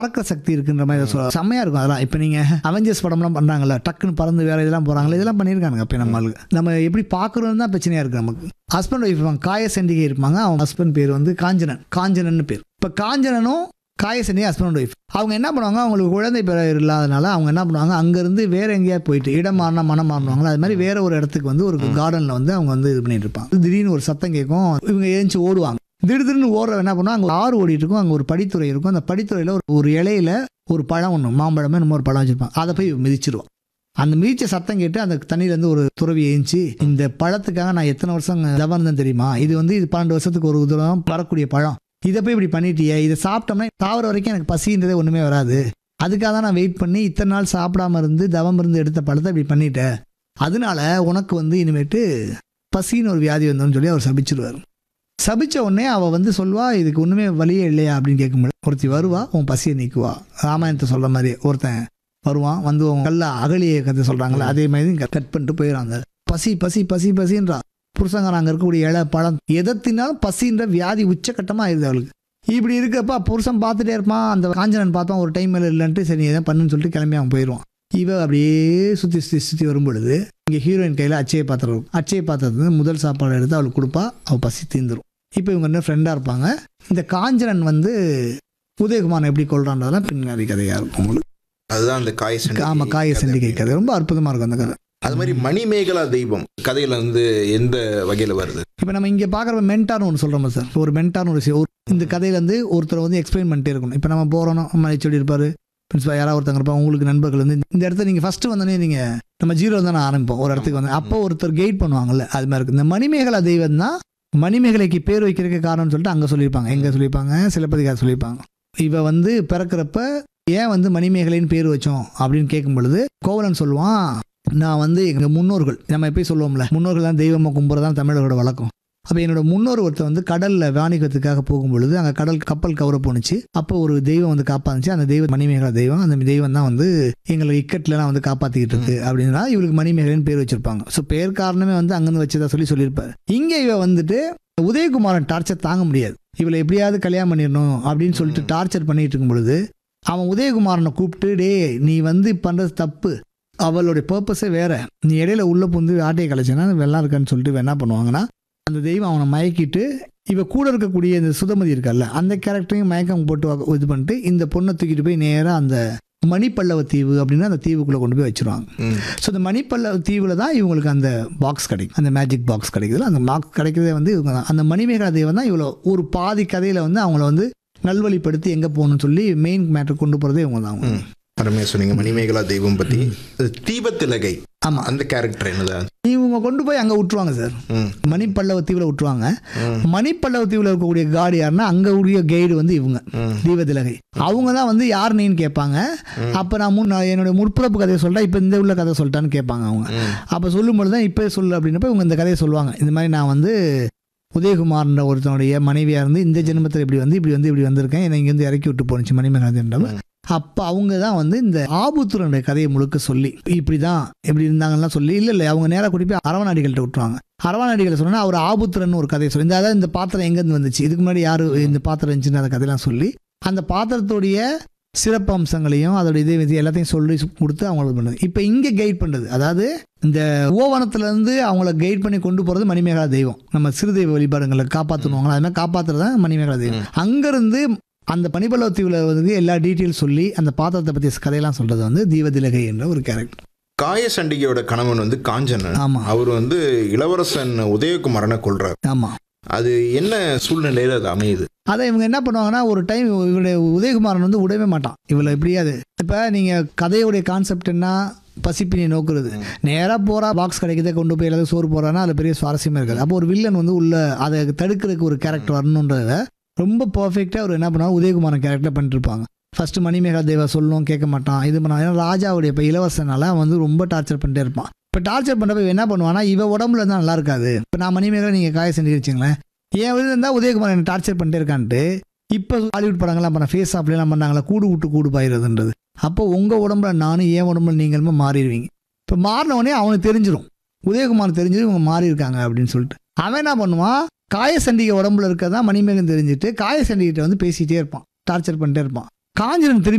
பறக்கிற சக்தி இருக்குன்ற மாதிரி சொல்ல செம்மையா இருக்கும் அதெல்லாம் இப்போ நீங்க அவெஞ்சர்ஸ் படம்லாம் பண்றாங்கல்ல டக்குன்னு பறந்து வேற இதெல்லாம் போறாங்களே இதெல்லாம் பண்ணியிருக்காங்க அப்போ நம்ம ஆளுங்க நம்ம எப்படி பார்க்குறோம் தான் பிரச்சனையா இருக்கு நமக்கு ஹஸ்பண்ட் ஒய்ஃப் இருப்பாங்க காய செண்டிகை இருப்பாங்க அவங்க ஹஸ்பண்ட் பேர் வந்து காஞ்சனன் காஞ்சனன் பேர் இப்போ காஞ்சனனும் காயசனி ஹஸ்பண்ட் ஒய்ஃப் அவங்க என்ன பண்ணுவாங்க அவங்களுக்கு குழந்தை பேர் இல்லாதனால அவங்க என்ன பண்ணுவாங்க அங்கேருந்து வேற எங்கேயாவது போயிட்டு இடம் மாறினா மனம் மாறினாங்களோ அது மாதிரி வேற ஒரு இடத்துக்கு வந்து ஒரு கார்டனில் வந்து அவங்க வந்து இது பண்ணிட்டு இருப்பாங்க திடீர்னு ஒரு சத்தம் கேட்கும் இவங்க ஏஞ்சி ஓடுவாங்க திடீர்னு ஓடுற என்ன பண்ணுவாங்க அங்கே ஆறு ஓடிட்டு இருக்கும் அங்கே ஒரு படித்துறை இருக்கும் அந்த படித்துறையில் ஒரு ஒரு இலையில ஒரு பழம் ஒன்று மாம்பழமே நம்ம ஒரு பழம் வச்சிருப்பாங்க அதை போய் மிதிச்சிருவோம் அந்த மிதிச்ச சத்தம் கேட்டு அந்த தண்ணியிலேருந்து ஒரு துறவி ஏஞ்சி இந்த பழத்துக்காக நான் எத்தனை வருஷம் தவம் இருந்தேன் தெரியுமா இது வந்து இது பன்னெண்டு வருஷத்துக்கு ஒரு தூரம் வரக்கூடிய பழம் இதை போய் இப்படி பண்ணிட்டியே இதை சாப்பிட்டோம்னா சாவர வரைக்கும் எனக்கு பசின்றதே ஒன்றுமே வராது அதுக்காக தான் நான் வெயிட் பண்ணி இத்தனை நாள் சாப்பிடாம இருந்து தவம் இருந்து எடுத்த பழத்தை இப்படி பண்ணிட்டேன் அதனால உனக்கு வந்து இனிமேட்டு பசின்னு ஒரு வியாதி வந்தோன்னு சொல்லி அவர் சபிச்சிருவார் சபிச்ச உடனே அவள் வந்து சொல்வா இதுக்கு ஒன்றுமே வழியே இல்லையா அப்படின்னு கேட்கும்போது ஒருத்தி வருவா உன் பசியை நீக்குவா ராமாயணத்தை சொல்கிற மாதிரி ஒருத்தன் வருவான் வந்து உன் கல்ல அகலியை கதை சொல்கிறாங்களே அதே மாதிரி கட் பண்ணிட்டு போயிடறாங்க பசி பசி பசி பசின்றா புருஷங்க அங்கே இருக்கக்கூடிய இலை பழம் எதை தின்னாலும் பசின்ற வியாதி உச்சக்கட்டமாக ஆயிடுது அவளுக்கு இப்படி இருக்கப்ப புருஷன் பார்த்துட்டே இருப்பான் அந்த காஞ்சனன் பார்ப்பான் ஒரு டைம் மேலே இல்லைன்ட்டு சரி எதாவது பண்ணுன்னு சொல்லிட்டு கிளம்பி அவன் போயிடுவான் இவ அப்படியே சுற்றி சுற்றி சுற்றி வரும் பொழுது இங்கே ஹீரோயின் கையில் அச்சய பாத்திரம் இருக்கும் அச்சய பாத்திரத்துல முதல் சாப்பாடு எடுத்து அவளுக்கு கொடுப்பா அவள் பசி தீந்துரும் இப்போ இவங்க என்ன ஃப்ரெண்டாக இருப்பாங்க இந்த காஞ்சனன் வந்து உதயகுமாரன் எப்படி கொள்றான்றதெல்லாம் பின்னாடி கதையாக இருக்கும் உங்களுக்கு அதுதான் அந்த காய சண்டி ஆமாம் காய சண்டிகை கதை ரொம்ப அற்புதமாக இருக்கும் அந்த கதை அது மாதிரி மணிமேகலா தெய்வம் கதையில வந்து எந்த வகையில வருது இப்போ நம்ம இங்கே பார்க்குற மென்டார்னு ஒன்று சொல்கிறோம் சார் ஒரு மென்டார்னு ஒரு விஷயம் ஒரு இந்த கதையில வந்து ஒருத்தர் வந்து எக்ஸ்பிளைன் பண்ணிட்டே இருக்கணும் இப்போ நம்ம போகிறோம் நம்ம சொல்லி இருப்பாரு பிரின்சிபல் யாராவது ஒருத்தங்க இருப்பாங்க உங்களுக்கு நண்பர்கள் வந்து இந்த இடத்துல நீங்கள் ஃபஸ்ட்டு வந்தோடனே நீங்கள் நம்ம ஜீரோ தான் ஆரம்பிப்போம் ஒரு இடத்துக்கு வந்து அப்போ ஒருத்தர் கைட் பண்ணுவாங்கல்ல அது மாதிரி இருக்கு இந்த மணிமேகலா தெய்வம் தான் மணிமேகலைக்கு பேர் வைக்கிறதுக்கு காரணம்னு சொல்லிட்டு அங்கே சொல்லியிருப்பாங்க எங்கே சொல்லியிருப்பாங்க சிலப்பதிகாரம் சொல்லியிருப்பாங்க இவ வந்து பிறக்கிறப்ப ஏன் வந்து மணிமேகலைன்னு பேர் வச்சோம் அப்படின்னு கேட்கும் பொழுது கோவலன் சொல்லுவான் நான் வந்து எங்கள் முன்னோர்கள் நம்ம எப்பயும் சொல்லுவோம்ல முன்னோர்கள் தான் தெய்வமாக கும்புறதான் தமிழரோட வழக்கம் அப்போ என்னோட முன்னோர் ஒருத்தர் வந்து கடலில் வாணிகத்துக்காக போகும் பொழுது அங்கே கடல் கப்பல் கவர போணுச்சு அப்போ ஒரு தெய்வம் வந்து காப்பாந்துச்சு அந்த தெய்வம் மணிமேகலா தெய்வம் அந்த தெய்வம் தான் வந்து எங்களை இக்கட்லாம் வந்து காப்பாற்றிக்கிட்டு இருக்கு அப்படின்னா இவளுக்கு மணிமேகலைன்னு பேர் வச்சிருப்பாங்க ஸோ பேர் காரணமே வந்து அங்கேருந்து வச்சதா சொல்லி சொல்லியிருப்பாரு இங்கே இவ வந்துட்டு உதயகுமாரன் டார்ச்சர் தாங்க முடியாது இவளை எப்படியாவது கல்யாணம் பண்ணிடணும் அப்படின்னு சொல்லிட்டு டார்ச்சர் பண்ணிட்டு இருக்கும் பொழுது அவன் உதயகுமாரனை கூப்பிட்டு டே நீ வந்து பண்ணுறது தப்பு அவளுடைய பர்பஸே வேற நீ இடையில உள்ள புந்து ஆட்டையை கலைச்சேன்னா வெள்ளம் இருக்கான்னு சொல்லிட்டு இவ என்ன பண்ணுவாங்கன்னா அந்த தெய்வம் அவனை மயக்கிட்டு இவ கூட இருக்கக்கூடிய இந்த சுதமதி இருக்கல்ல அந்த கேரக்டரையும் மயக்கம் போட்டு வ- இது பண்ணிட்டு இந்த பொண்ணை தூக்கிட்டு போய் நேராக அந்த மணிப்பல்லவ தீவு அப்படின்னா அந்த தீவுக்குள்ளே கொண்டு போய் வச்சிருவாங்க ம். ஸோ இந்த மணிப்பல்லவ தீவில் தான் இவங்களுக்கு அந்த பாக்ஸ் கிடைக்கும் அந்த மேஜிக் பாக்ஸ் கிடைக்குதுல அந்த பாக்ஸ் கிடைக்கிறதே வந்து இவங்க தான் அந்த மணிமேகலா தெய்வம் தான் இவ்வளோ ஒரு பாதி கதையில் வந்து அவங்கள வந்து நல்வழிப்படுத்தி எங்கே போகணும்னு சொல்லி மெயின் மேட்டர் கொண்டு போகிறதே இவங்க தான் அவங்க ம். அருமையா சொன்னீங்க மணிமேகலா தெய்வம் பத்தி அது தீபத்திலகை ஆமாம் அந்த கேரக்டர் என்னது இவங்க கொண்டு போய் அங்கே விட்டுருவாங்க சார் ம். மணிப்பல்லவ தீவில் விட்டுருவாங்க ம். மணிப்பல்லவ தீவில் இருக்கக்கூடிய காடு யாருன்னா அங்கே உரிய கைடு வந்து இவங்க ம். தீபதிலகை அவங்க தான் வந்து யார் நீன்னு கேட்பாங்க அப்போ நான் முன் நான் என்னுடைய முற்பிறப்பு கதையை சொல்லிட்டா இப்போ இந்த உள்ள கதை சொல்லிட்டான்னு கேட்பாங்க அவங்க ம். அப்போ சொல்லும்பொழுது தான் இப்போ சொல்லு அப்படின்னப்ப இவங்க இந்த கதையை சொல்லுவாங்க இந்த மாதிரி நான் வந்து உதயகுமார்ன்ற ஒருத்தனுடைய மனைவியாக இருந்து இந்த ஜென்மத்தில் இப்படி வந்து இப்படி வந்து இப்படி வந்திருக்கேன் என்னை இங்கேருந்து இறக்கி விட்டு போனுச்சு மணிமேகலாதேன்றவ அப்போ அவங்க தான் வந்து இந்த ஆபுத்துரனுடைய கதையை முழுக்க சொல்லி இப்படி தான் இப்படி இருந்தாங்கலாம் சொல்லி இல்லை இல்லை அவங்க நேராக கூட்டி போய் அரவணாடிகள்கிட்ட விட்டுருவாங்க அரவணாடிகளை சொன்னா அவர் ஆபுத்திரன் ஒரு கதையை சொல்லி இந்த அதாவது இந்த பாத்திரம் எங்கேருந்து வந்துச்சு இதுக்கு முன்னாடி யார் இந்த பாத்திரம் இருந்துச்சுன்னு அந்த கதையெல்லாம் சொல்லி அந்த பாத்திரத்துடைய சிறப்பு அம்சங்களையும் அதோட இதை இது எல்லாத்தையும் சொல்லி கொடுத்து அவங்களுக்கு பண்ணுது இப்போ இங்கே கைட் பண்ணுறது அதாவது இந்த ஓவனத்துலேருந்து அவங்கள கைட் பண்ணி கொண்டு போகிறது மணிமேகலா தெய்வம் நம்ம சிறுதெய்வ வழிபாடுங்களை காப்பாற்றணுவாங்களா அது மாதிரி காப்பாற்றுறது தான் மணிமேகலா தெய்வம் அங்கேருந்து அந்த பனிபல்லவ தீவில் வந்து எல்லா டீட்டெயில் சொல்லி அந்த பாத்திரத்தை பற்றி கதையெல்லாம் சொல்கிறது வந்து தீவதிலகை என்ற ஒரு கேரக்டர் காய சண்டிகையோட கணவன் வந்து காஞ்சனன் ஆமாம் அவர் வந்து இளவரசன் உதயகுமாரனை கொல்றார் ஆமாம் அது என்ன சூழ்நிலையில அது அமையுது அதை இவங்க என்ன பண்ணுவாங்கன்னா ஒரு டைம் இவருடைய உதயகுமாரன் வந்து விடவே மாட்டான் இவளை எப்படியாது இப்போ நீங்கள் கதையுடைய கான்செப்ட் என்ன பசிப்பினை நோக்குறது நேராக போகிறா பாக்ஸ் கிடைக்கிறத கொண்டு போய் எல்லாத்தையும் சோறு போகிறான்னா அதில் பெரிய சுவாரஸ்யமாக இருக்காது அப்போ ஒரு வில்லன் வந்து உள்ள அதை தடுக்கிறதுக்கு ஒரு கேரக்டர் வரணுன்றத ரொம்ப பர்ஃபெக்டாக அவர் என்ன பண்ணுவாங்க உதயகுமாரன் கேரக்டர் பண்ணிருப்பாங்க ஃபர்ஸ்ட் மணிமேகா தேவா சொல்லணும் கேட்க மாட்டான் இது பண்ணான் ஏன்னா ராஜாவுடைய இப்போ இளவரசனால அவன் வந்து ரொம்ப டார்ச்சர் பண்ணிட்டே இருப்பான் இப்போ டார்ச்சர் பண்ணுறப்ப இவன் என்ன பண்ணுவானா இவ உடம்புல இருந்தால் நல்லா இருக்காது இப்போ நான் மணிமேகலை நீங்கள் காய செஞ்சு வச்சுங்களேன் என் வந்து இருந்தால் உதயகுமார் என்ன டார்ச்சர் பண்ணிட்டே இருக்கான்ட்டு இப்போ ஹாலிவுட் படங்கள்லாம் பண்ண ஃபேஸ் ஆஃப்லாம் பண்ணாங்களா கூடு விட்டு கூடு பாயிருதுன்றது அப்போ உங்கள் உடம்புல நானும் என் உடம்புல நீங்களுமே மாறிடுவீங்க இப்போ மாறின உடனே அவனுக்கு தெரிஞ்சிடும் உதயகுமார் தெரிஞ்சிடும் இவங்க மாறி இருக்காங்க அப்படின்னு சொல்லிட்டு அவன் என்ன பண்ணுவான் காய சண்டிகை உடம்புல இருக்கிறதா மணிமேகன் தெரிஞ்சுட்டு காய சண்டிகிட்ட வந்து பேசிகிட்டே இருப்பான் டார்ச்சர் பண்ணிட்டே இருப்பான் காஞ்சிரன் திரும்பி